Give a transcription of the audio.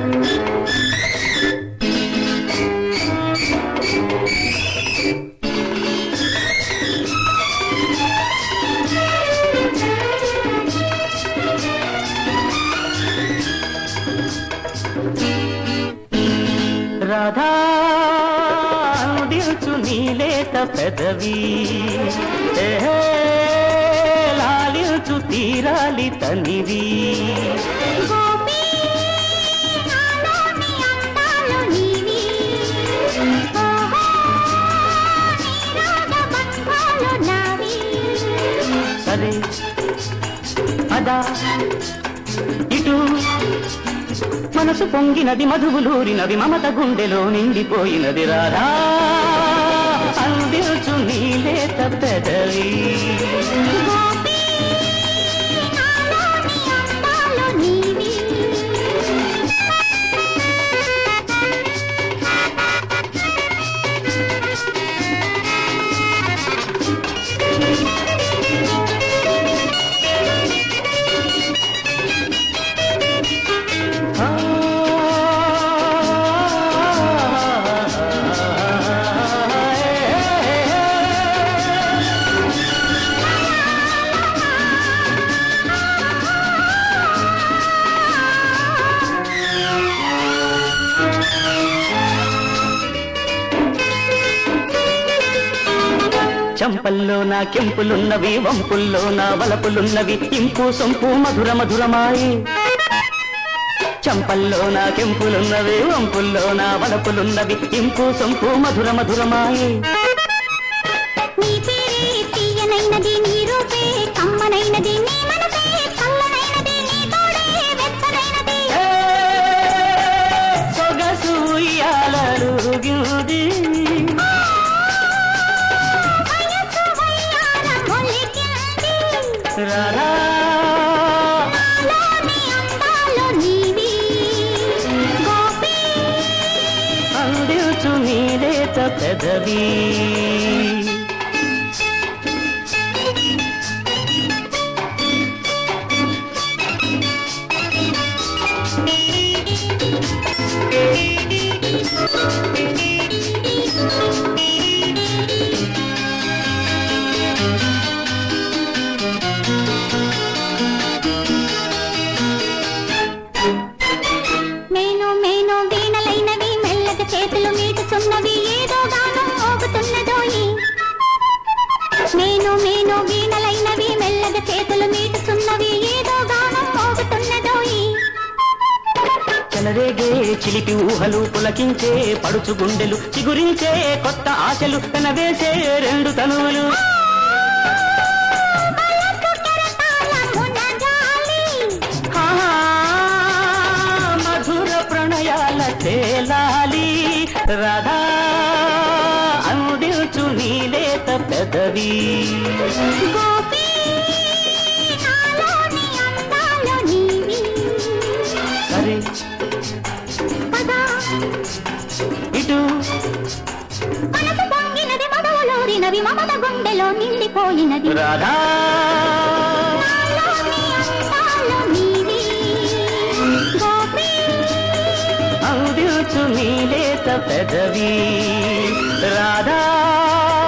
రాధా దిల్చు నీలేత పెదవి ఏహే, లాలించు తీరాలి తనివి గోపి నాలోని అందాలు నీవి ఓహో నీరాగ బంధాలు నావి సరే అదా ఇటు మనసు పొంగినది మధువులూరినది మమత గుండెలో నిండిపోయినది రాధా అందించు నీలేత పెదవి గోపి నాలోని అందాలు నీవి ఆ, చంపల్లో నా కెంపులున్నవి వంపుల్లో నా వలపులున్నవి ఇంపు సొంపు మధుర మధురమాయి చంపల్లో నా కెంపులున్నవి వంపుల్లో నా వలపులున్నవి ఇంపు సొంపు మధుర మధురమాయి నీ పేరే తీయనైనది నీ రూపే కమ్మనైనది నీ మనసే చల్లనైనది నీ తోడే వెచ్చనైనది ఏ, సొగసు ఉయ్యాలలుగింది. వయసు వయ్యార మొలికింది రారా నాలోని అందాలు నీవి గోపి అందించు నీలేత పెదవి మేను మేను వీణలైనవి మెల్లగా చేతులు మీటుచున్నవి ఏదో గానం మోగుతున్నదోయి మేను మేను వీణలైనవి మెల్లగా చేతులు మీటుచున్నవి ఏదో గానం మోగుతున్నదోయి చెలరేగే చిలిపి ఊహలు పులకించే పడుచు గుండెలు చిగురించే కొత్త ఆశలు కనవేసే రెండు తనువులు బలపు కెరటాలమున గాలి ఆ, మధుర ప్రణయాల తేలాలి రాధా అందించు నీలేత పెదవి గోపి నాలోని అందాలు నీవి సరే పదా ఇటు మనసు పొంగినది మదవలూరినవి మమత గుండెలో నిండిపోయినది రాధా నాలోని అందాలు నీవి గోపి అందించు నీలేత పెదవి రాధా